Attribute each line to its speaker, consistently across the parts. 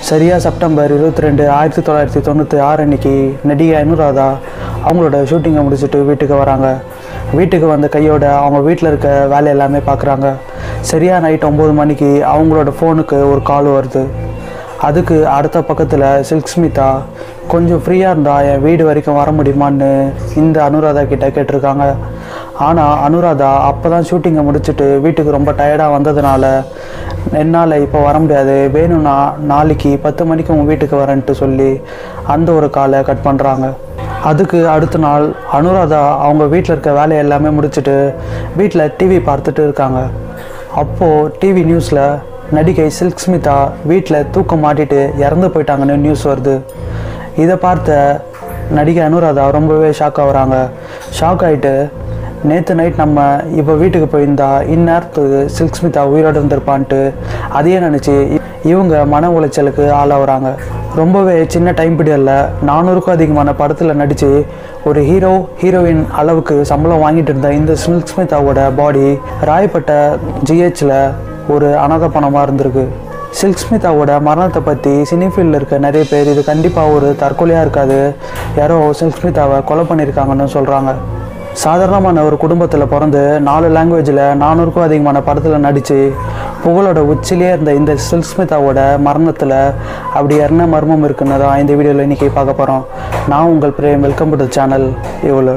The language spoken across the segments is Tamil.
Speaker 1: சரியாக செப்டம்பர் இருபத்தி ரெண்டு ஆயிரத்தி தொள்ளாயிரத்தி தொண்ணூற்றி ஆறு அன்னைக்கு நடிகை அனுராதா அவங்களோட ஷூட்டிங்கை முடிச்சுட்டு வீட்டுக்கு வராங்க வீட்டுக்கு வந்த கையோட அவங்க வீட்டில் இருக்க வேலை எல்லாமே பார்க்குறாங்க சரியாக நைட் ஒம்பது மணிக்கு அவங்களோட ஃபோனுக்கு ஒரு கால் வருது அதுக்கு அடுத்த பக்கத்தில் சில்க் ஸ்மிதா கொஞ்சம் ஃப்ரீயாக இருந்தா என் வீடு வரைக்கும் வர முடியுமான்னு இந்த அனுராதா கிட்ட கேட்டிருக்காங்க ஆனால் அனுராதா அப்போ தான் ஷூட்டிங்கை முடிச்சுட்டு வீட்டுக்கு ரொம்ப டயர்டாக வந்ததுனால என்னால் இப்போ வர முடியாது வேணும்னா நாளைக்கு பத்து மணிக்கு உங்கள் வீட்டுக்கு வரேன்ட்டு சொல்லி அந்த ஒரு காலை கட் பண்ணுறாங்க அதுக்கு அடுத்த நாள் அனுராதா அவங்க வீட்டில் இருக்க வேலையை எல்லாமே முடிச்சுட்டு வீட்டில் டிவி பார்த்துட்டு இருக்காங்க அப்போது டிவி நியூஸில் நடிகை சில்க் ஸ்மிதா வீட்டில் தூக்கம் மாட்டிட்டு இறந்து போயிட்டாங்கன்னு நியூஸ் வருது இதை பார்த்த நடிகை அனுராதா ரொம்பவே ஷாக் ஆகுறாங்க ஷாக் ஆகிட்டு நேற்று நைட் நம்ம இப்போ வீட்டுக்கு போயிருந்தா இந்நேரத்துக்கு சில்க் ஸ்மிதா உயிரோடு இருந்திருப்பான்ட்டு அதையே நினச்சி இவங்க மன உளைச்சலுக்கு ஆளாகிறாங்க ரொம்பவே சின்ன டைம் பீரியடில் நானூறுக்கும் அதிகமான படத்தில் நடித்து ஒரு ஹீரோ ஹீரோயின் அளவுக்கு சம்பளம் வாங்கிட்டு இருந்த இந்த சில்க் ஸ்மிதாவோட பாடி ராயப்பட்ட ஜிஹெச்சில் ஒரு அனாதை பணமாக இருந்திருக்கு சில்க் ஸ்மிதாவோட மரணத்தை பற்றி சினிஃபீல்டில் இருக்க நிறைய பேர் இது கண்டிப்பாக ஒரு தற்கொலையாக இருக்காது யாரோ சில்க் ஸ்மிதாவை கொலை பண்ணியிருக்காங்கன்னு சொல்கிறாங்க சாதாரணமான ஒரு குடும்பத்தில் பிறந்து நாலு லாங்குவேஜில் நானூறுக்கும் அதிகமான படத்தில் நடித்து புகழோட உச்சிலேயே இருந்த இந்த சில்க் ஸ்மிதாவோட மரணத்தில் அப்படி என்ன மர்மம் இருக்குன்னு தான் இந்த வீடியோவில் இன்றைக்கி பார்க்க போகிறோம் நான் உங்கள் பிரேம் வெல்கம் டு சேனல் இவ்வளோ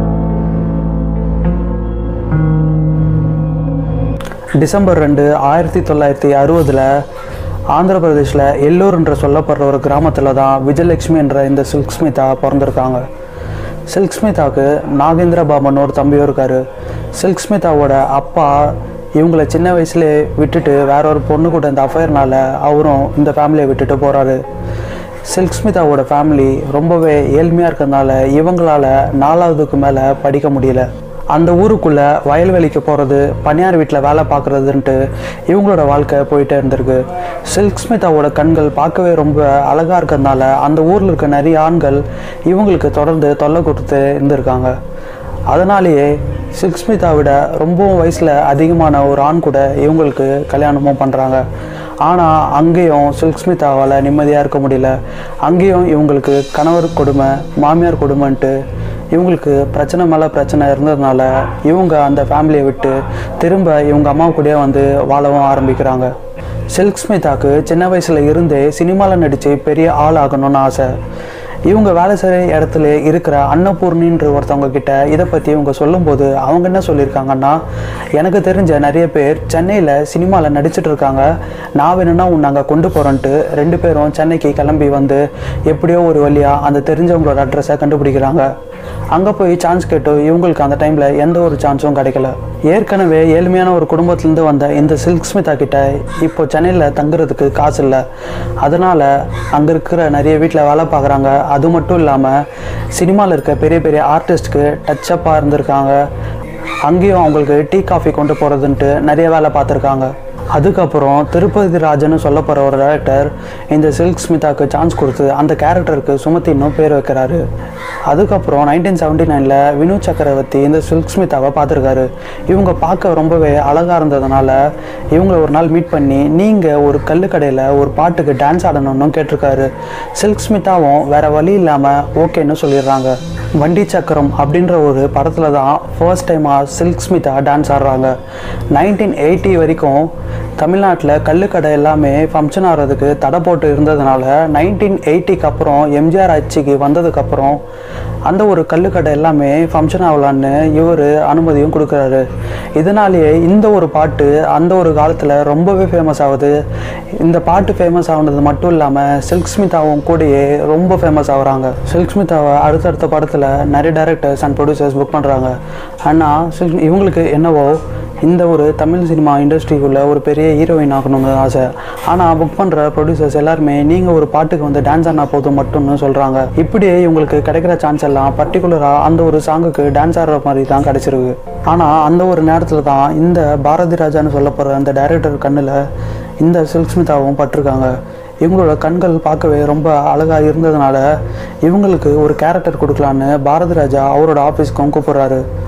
Speaker 1: டிசம்பர் ரெண்டு ஆயிரத்தி தொள்ளாயிரத்தி அறுபதில் ஆந்திர பிரதேஷில் எல்லூர் என்று சொல்லப்படுற ஒரு கிராமத்தில் தான் விஜயலட்சுமி என்ற இந்த சில்க் ஸ்மிதா பிறந்திருக்காங்க சில்க் ஸ்மிதாவுக்கு நாகேந்திர பாபன் ஒரு தம்பியும் இருக்கார் சில்க் ஸ்மிதாவோட அப்பா இவங்கள சின்ன வயசுலேயே விட்டுட்டு வேற ஒரு பொண்ணு கூட இந்த அஃபயர்னால அவரும் இந்த ஃபேமிலியை விட்டுட்டு போகிறாரு சில்க் ஸ்மிதாவோட ஃபேமிலி ரொம்பவே ஏழ்மையாக இருக்கிறதுனால இவங்களால நாலாவதுக்கு மேலே படிக்க முடியல அந்த ஊருக்குள்ளே வயல்வெளிக்கு போகிறது பனியார் வீட்டில் வேலை பார்க்குறதுன்ட்டு இவங்களோட வாழ்க்கை போயிட்டே இருந்திருக்கு சில்க் ஸ்மிதாவோட கண்கள் பார்க்கவே ரொம்ப அழகாக இருக்கிறதுனால அந்த ஊரில் இருக்க நிறைய ஆண்கள் இவங்களுக்கு தொடர்ந்து தொல்லை கொடுத்து இருந்திருக்காங்க அதனாலேயே சில்க் ஸ்மிதா விட ரொம்பவும் வயசில் அதிகமான ஒரு ஆண் கூட இவங்களுக்கு கல்யாணமும் பண்ணுறாங்க ஆனால் அங்கேயும் சில்க் ஸ்மிதாவால் நிம்மதியாக இருக்க முடியல அங்கேயும் இவங்களுக்கு கணவர் கொடுமை மாமியார் கொடுமைன்ட்டு இவங்களுக்கு பிரச்சனை மேலே பிரச்சனை இருந்ததுனால இவங்க அந்த ஃபேமிலியை விட்டு திரும்ப இவங்க அம்மா கூடயே வந்து வாழவும் ஆரம்பிக்கிறாங்க சில்க் ஸ்மிதாக்கு சின்ன வயசில் இருந்தே சினிமாவில் நடித்து பெரிய ஆள் ஆகணும்னு ஆசை இவங்க வேலை செய்கிற இடத்துல இருக்கிற அன்னபூர்ணின்ற ஒருத்தவங்க கிட்ட இதை பற்றி இவங்க சொல்லும்போது அவங்க என்ன சொல்லியிருக்காங்கன்னா எனக்கு தெரிஞ்ச நிறைய பேர் சென்னையில் சினிமாவில் நடிச்சிட்டு இருக்காங்க நான் வேணும்னா உன்னை அங்கே கொண்டு போகிறேன்ட்டு ரெண்டு பேரும் சென்னைக்கு கிளம்பி வந்து எப்படியோ ஒரு வழியாக அந்த தெரிஞ்சவங்களோட அட்ரஸை கண்டுபிடிக்கிறாங்க அங்கே போய் சான்ஸ் கேட்டு இவங்களுக்கு அந்த டைமில் எந்த ஒரு சான்ஸும் கிடைக்கல ஏற்கனவே ஏழ்மையான ஒரு குடும்பத்துலேருந்து வந்த இந்த சில்க் ஸ்மிதா கிட்ட இப்போ சென்னையில் தங்குறதுக்கு காசு இல்லை அதனால் அங்கே இருக்கிற நிறைய வீட்டில் வேலை பார்க்குறாங்க அது மட்டும் இல்லாமல் சினிமாவில் இருக்க பெரிய பெரிய ஆர்டிஸ்ட்க்கு டச்சப்பாக இருந்திருக்காங்க அங்கேயும் அவங்களுக்கு டீ காஃபி கொண்டு போகிறதுன்ட்டு நிறைய வேலை பார்த்துருக்காங்க அதுக்கப்புறம் திருப்பதி ராஜன்னு சொல்லப்படுற ஒரு டேரக்டர் இந்த சில்க் ஸ்மிதாக்கு சான்ஸ் கொடுத்து அந்த கேரக்டருக்கு சுமத்தின்னு பேர் வைக்கிறாரு அதுக்கப்புறம் நைன்டீன் செவன்டி நைனில் வினு சக்கரவர்த்தி இந்த சில்க் ஸ்மிதாவை பார்த்துருக்காரு இவங்க பார்க்க ரொம்பவே அழகாக இருந்ததுனால இவங்கள ஒரு நாள் மீட் பண்ணி நீங்கள் ஒரு கல்லுக்கடையில் ஒரு பாட்டுக்கு டான்ஸ் ஆடணும்னு கேட்டிருக்காரு சில்க் ஸ்மிதாவும் வேற வழி இல்லாமல் ஓகேன்னு சொல்லிடுறாங்க வண்டி சக்கரம் அப்படின்ற ஒரு படத்தில் தான் ஃபர்ஸ்ட் டைமாக சில்க் ஸ்மிதா டான்ஸ் ஆடுறாங்க நைன்டீன் எயிட்டி வரைக்கும் தமிழ்நாட்டில் கல்லுக்கடை எல்லாமே ஃபங்க்ஷன் ஆகிறதுக்கு தடை போட்டு இருந்ததுனால நைன்டீன் எயிட்டிக்கு அப்புறம் எம்ஜிஆர் ஆட்சிக்கு வந்ததுக்கப்புறம் அந்த ஒரு கல்லுக்கடை எல்லாமே ஃபங்க்ஷன் ஆகலான்னு இவர் அனுமதியும் கொடுக்குறாரு இதனாலேயே இந்த ஒரு பாட்டு அந்த ஒரு காலத்தில் ரொம்பவே ஃபேமஸ் ஆகுது இந்த பாட்டு ஃபேமஸ் ஆகுனது மட்டும் இல்லாமல் சில்க் ஸ்மிதாவும் கூடயே ரொம்ப ஃபேமஸ் ஆகுறாங்க சில்க் ஸ்மிதாவை அடுத்தடுத்த படத்தில் நிறைய டேரக்டர்ஸ் அண்ட் ப்ரொடியூசர்ஸ் புக் பண்ணுறாங்க ஆனால் சில்க் இவங்களுக்கு என்னவோ இந்த ஒரு தமிழ் சினிமா இண்டஸ்ட்ரிக்குள்ளே ஒரு பெரிய ஹீரோயின் ஆகணும்னு ஆசை ஆனால் புக் பண்ணுற ப்ரொடியூசர்ஸ் எல்லாருமே நீங்கள் ஒரு பாட்டுக்கு வந்து டான்ஸ் ஆடினா போதும் மட்டும்னு சொல்கிறாங்க இப்படியே இவங்களுக்கு கிடைக்கிற சான்ஸ் எல்லாம் பர்டிகுலராக அந்த ஒரு சாங்குக்கு டான்ஸ் ஆடுற மாதிரி தான் கிடச்சிருக்கு ஆனால் அந்த ஒரு நேரத்தில் தான் இந்த பாரதி ராஜான்னு சொல்லப்படுற அந்த டைரக்டர் கண்ணில் இந்த சில்க் ஸ்மிதாவும் பட்டிருக்காங்க இவங்களோட கண்கள் பார்க்கவே ரொம்ப அழகாக இருந்ததுனால இவங்களுக்கு ஒரு கேரக்டர் கொடுக்கலான்னு பாரதி ராஜா அவரோட ஆஃபீஸ்க்கும் கூப்பிட்றாரு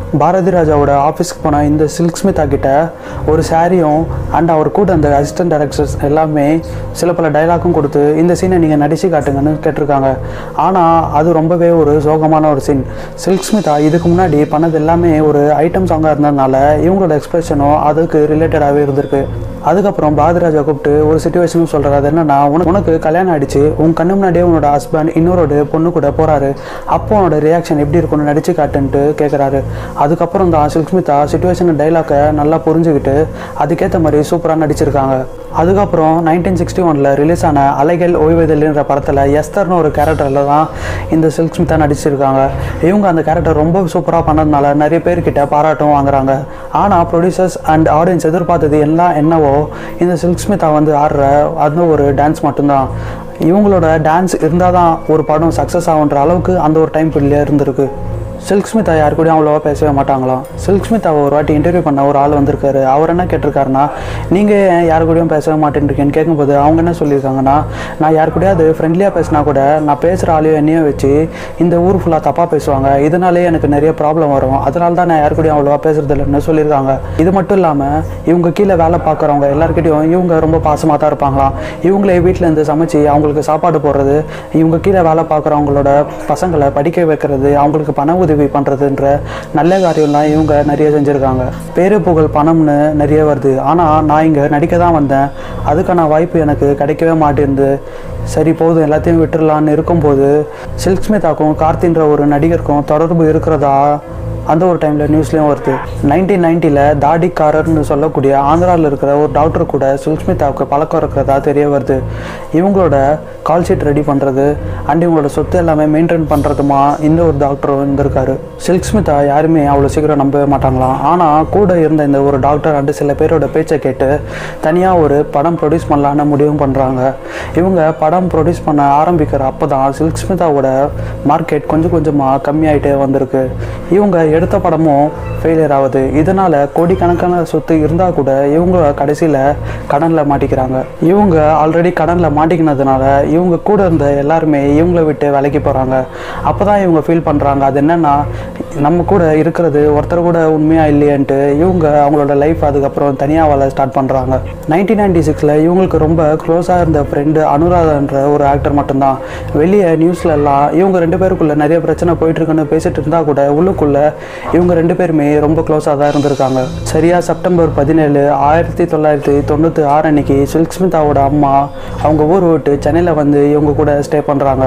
Speaker 1: பாரதி ராஜாவோட ஆஃபீஸ்க்கு போன இந்த சில்க் ஸ்மிதா கிட்ட ஒரு சாரியும் அண்ட் அவர் கூட அந்த அசிஸ்டன்ட் டைரக்டர்ஸ் எல்லாமே சில பல டைலாக்கும் கொடுத்து இந்த சீனை நீங்கள் நடிச்சு காட்டுங்கன்னு கேட்டிருக்காங்க ஆனால் அது ரொம்பவே ஒரு சோகமான ஒரு சீன் சில்க் ஸ்மிதா இதுக்கு முன்னாடி பண்ணது எல்லாமே ஒரு ஐட்டம் சாங்காக இருந்ததுனால இவங்களோட எக்ஸ்பிரஷனும் அதுக்கு ரிலேட்டடாகவே இருந்திருக்கு அதுக்கப்புறம் பாரதிராஜா கூப்பிட்டு ஒரு சுச்சுவேஷனும் சொல்கிறாரு அது என்னன்னா உனக்கு உனக்கு கல்யாணம் ஆயிடுச்சு உன் கண்ணு முன்னாடியே உன்னோட ஹஸ்பண்ட் இன்னொரு பொண்ணு கூட போகிறாரு அப்போ உன்னோட ரியாக்ஷன் எப்படி இருக்கும்னு நடிச்சு காட்டுன்ட்டு கேட்குறாரு அதுக்கப்புறம் தான் சில்க்ஸ்மிதா சுச்சுவேஷன் டைலாக்கை நல்லா புரிஞ்சுக்கிட்டு அதுக்கேற்ற மாதிரி சூப்பராக நடிச்சிருக்காங்க அதுக்கப்புறம் நைன்டீன் சிக்ஸ்டி ஒனில் ரிலீஸ் ஆன அலைகள் ஓய்வதில்லைன்ற படத்தில் எஸ்தர்னு ஒரு கேரக்டரில் தான் இந்த சில்க் ஸ்மிதா நடிச்சிருக்காங்க இவங்க அந்த கேரக்டர் ரொம்ப சூப்பராக பண்ணதுனால நிறைய பேர்கிட்ட பாராட்டும் வாங்குறாங்க ஆனால் ப்ரொடியூசர்ஸ் அண்ட் ஆடியன்ஸ் எதிர்பார்த்தது எல்லாம் என்னவோ இந்த சில்க் ஸ்மிதா வந்து ஆடுற அது ஒரு டான்ஸ் மட்டும்தான் இவங்களோட டான்ஸ் இருந்தால் தான் ஒரு படம் சக்ஸஸ் ஆகுன்ற அளவுக்கு அந்த ஒரு டைம் பீரியட்ல இருந்திருக்கு சில்க் ஸ்மிதா யார் கூடயும் அவ்வளோவா பேசவே மாட்டாங்களாம் சில்க் ஸ்மிதாவை ஒரு வாட்டி இன்டர்வியூ பண்ண ஒரு ஆள் வந்திருக்காரு அவர் என்ன கேட்டிருக்காருன்னா நீங்கள் ஏன் யார் கூடயும் பேசவே மாட்டேன்றீங்கன்னு கேட்கும்போது அவங்க என்ன சொல்லியிருக்காங்கன்னா நான் யார் கூடயாவது ஃப்ரெண்ட்லியாக பேசினா கூட நான் பேசுகிற ஆளையும் என்னையும் வச்சு இந்த ஊர் ஃபுல்லாக தப்பாக பேசுவாங்க இதனாலே எனக்கு நிறைய ப்ராப்ளம் வரும் அதனால தான் நான் யார் கூடயும் அவ்வளோவா பேசுறது இல்லைன்னு சொல்லியிருக்காங்க இது மட்டும் இல்லாமல் இவங்க கீழே வேலை பார்க்குறவங்க எல்லாருக்கிட்டையும் இவங்க ரொம்ப பாசமாக தான் இருப்பாங்களாம் இவங்களே வீட்டில் இருந்து சமைச்சு அவங்களுக்கு சாப்பாடு போடுறது இவங்க கீழே வேலை பார்க்குறவங்களோட பசங்களை படிக்க வைக்கிறது அவங்களுக்கு பண உதவி பண்ணுறதுன்ற நல்ல காரியம்லாம் இவங்க நிறைய செஞ்சுருக்காங்க பேரு புகழ் பணம்னு நிறைய வருது ஆனால் நான் இங்கே நடிக்க தான் வந்தேன் அதுக்கான வாய்ப்பு எனக்கு கிடைக்கவே மாட்டேங்குது சரி போதும் எல்லாத்தையும் விட்டுறலான்னு இருக்கும்போது சில்க் ஸ்மிதாக்கும் கார்த்தின்ற ஒரு நடிகருக்கும் தொடர்பு இருக்கிறதா அந்த ஒரு டைமில் நியூஸ்லேயும் வருது நைன்டீன் நைன்ட்டியில் தாடிக்காரர்னு சொல்லக்கூடிய ஆந்திராவில் இருக்கிற ஒரு டாக்டர் கூட சுல்ஸ்மிதாவுக்கு பழக்கம் இருக்கிறதா தெரிய வருது இவங்களோட கால் ஷீட் ரெடி பண்ணுறது அண்ட் இவங்களோட சொத்து எல்லாமே மெயின்டைன் பண்ணுறதுமா இந்த ஒரு டாக்டரும் இருந்திருக்காரு சில்க் ஸ்மிதா யாருமே அவ்வளோ சீக்கிரம் நம்பவே மாட்டாங்களாம் ஆனால் கூட இருந்த இந்த ஒரு டாக்டர் அண்டு சில பேரோட பேச்சை கேட்டு தனியாக ஒரு படம் ப்ரொடியூஸ் பண்ணலான்னு முடிவும் பண்ணுறாங்க இவங்க படம் ப்ரொடியூஸ் பண்ண ஆரம்பிக்கிற அப்போ தான் சில்க் ஸ்மிதாவோட மார்க்கெட் கொஞ்சம் கொஞ்சமாக கம்மியாயிட்டே வந்திருக்கு இவங்க எடுத்த படமும் ஃபெயிலியர் ஆகுது இதனால் கோடிக்கணக்கான சொத்து இருந்தால் கூட இவங்க கடைசியில் கடனில் மாட்டிக்கிறாங்க இவங்க ஆல்ரெடி கடனில் மாட்டிக்கினதுனால இவங்க கூட இருந்த எல்லாருமே இவங்கள விட்டு விலைக்கு போகிறாங்க அப்போ தான் இவங்க ஃபீல் பண்ணுறாங்க அது என்னென்னா நம்ம கூட இருக்கிறது ஒருத்தர் கூட உண்மையாக இல்லையன்ட்டு இவங்க அவங்களோட லைஃப் அதுக்கப்புறம் தனியாக வாழ ஸ்டார்ட் பண்ணுறாங்க நைன்டீன் நைன்டி சிக்ஸில் இவங்களுக்கு ரொம்ப க்ளோஸாக இருந்த ஃப்ரெண்டு அனுராதன்ற ஒரு ஆக்டர் மட்டும்தான் வெளியே நியூஸ்ல எல்லாம் இவங்க ரெண்டு பேருக்குள்ள நிறைய பிரச்சனை போயிட்டு இருக்குன்னு பேசிட்டு இருந்தா கூட உள்ளுக்குள்ள இவங்க ரெண்டு பேருமே ரொம்ப க்ளோஸாக தான் இருந்திருக்காங்க சரியா செப்டம்பர் பதினேழு ஆயிரத்தி தொள்ளாயிரத்தி தொண்ணூற்றி ஆறு அன்னைக்கு சில்க் ஸ்மிதாவோட அம்மா அவங்க ஊர் விட்டு சென்னையில் வந்து இவங்க கூட ஸ்டே பண்ணுறாங்க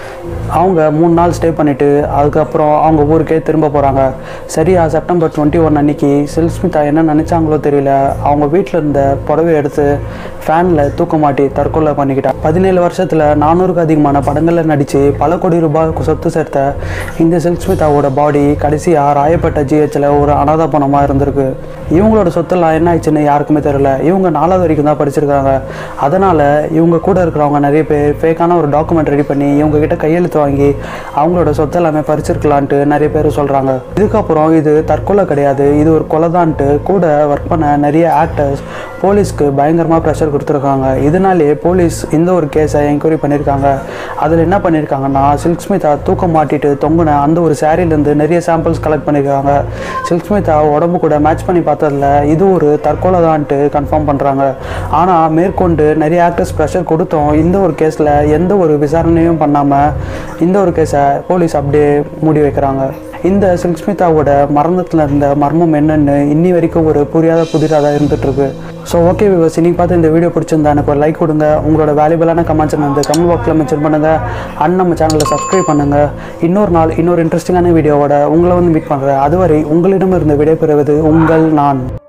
Speaker 1: அவங்க மூணு நாள் ஸ்டே பண்ணிவிட்டு அதுக்கப்புறம் அவங்க ஊருக்கே திரும்ப போகிறாங்க சரியா செப்டம்பர் டுவெண்ட்டி ஒன் அன்னைக்கு சில்க் ஸ்மிதா என்ன நினச்சாங்களோ தெரியல அவங்க வீட்டில் இருந்த புடவை எடுத்து ஃபேனில் தூக்க மாட்டி தற்கொலை பண்ணிக்கிட்டா பதினேழு வருஷத்தில் நானூறுக்கு அதிகமான படங்களில் நடித்து பல கோடி ரூபாய் சொத்து சேர்த்த இந்த சில்க் ஸ்மிதாவோட பாடி கடைசியாக ராயப்பேட்டை ஜிஹெச்சில் ஒரு அனாதை பணமாக இருந்திருக்கு இவங்களோட சொத்தெல்லாம் என்ன ஆயிடுச்சுன்னு யாருக்குமே தெரியல இவங்க நாலாவது வரைக்கும் தான் படிச்சிருக்காங்க அதனால் இவங்க கூட இருக்கிறவங்க நிறைய பேர் ஃபேக்கான ஒரு டாக்குமெண்ட் ரெடி பண்ணி இவங்க கிட்ட கையெழுத்து வாங்கி அவங்களோட சொத்து எல்லாமே பறிச்சிருக்கலான்ட்டு நிறைய பேர் சொல்கிறாங்க இதுக்கப்புறம் இது தற்கொலை கிடையாது இது ஒரு கொலைதான்ட்டு கூட ஒர்க் பண்ண நிறைய ஆக்டர்ஸ் போலீஸ்க்கு பயங்கரமாக ப்ரெஷர் கொடுத்துருக்காங்க இதனாலே போலீஸ் இந்த ஒரு கேஸை என்கொயரி பண்ணியிருக்காங்க அதில் என்ன பண்ணியிருக்காங்கன்னா சில்க் ஸ்மிதா தூக்கம் மாட்டிட்டு தொங்குன அந்த ஒரு சாரிலேருந்து நிறைய சாம்பிள்ஸ் கலெக்ட் பண்ணியிருக்காங்க சில்க் ஸ்மிதா உடம்பு கூட மேட்ச் பண்ணி பார்த்ததுல இது ஒரு தற்கொலை தான்ட்டு கன்ஃபார்ம் பண்ணுறாங்க ஆனால் மேற்கொண்டு நிறைய ஆக்டர்ஸ் ப்ரெஷர் கொடுத்தோம் இந்த ஒரு கேஸில் எந்த ஒரு விசாரணையும் பண்ணாமல் இந்த ஒரு கேஸை போலீஸ் அப்படியே மூடி வைக்கிறாங்க இந்த சில்க் ஸ்மிதாவோட மரணத்தில் இருந்த மர்மம் என்னன்னு இன்னி வரைக்கும் ஒரு புரியாத புதிராக தான் இருந்துட்டு இருக்கு ஸோ ஓகே விவர்ஸ் இன்னைக்கு பார்த்து இந்த வீடியோ பிடிச்சிருந்தா எனக்கு ஒரு லைக் கொடுங்க உங்களோட வேல்யூபிளான கமெண்ட்ஸ் வந்து கமெண்ட் பாக்ஸில் மென்ஷன் பண்ணுங்க அண்ட் நம்ம சேனலை சப்ஸ்கிரைப் பண்ணுங்க இன்னொரு நாள் இன்னொரு இன்ட்ரெஸ்டிங்கான வீடியோவோட உங்களை வந்து மீட் பண்ணுறேன் அதுவரை உங்களிடமிருந்து விடைபெறுவது உங்கள் நான்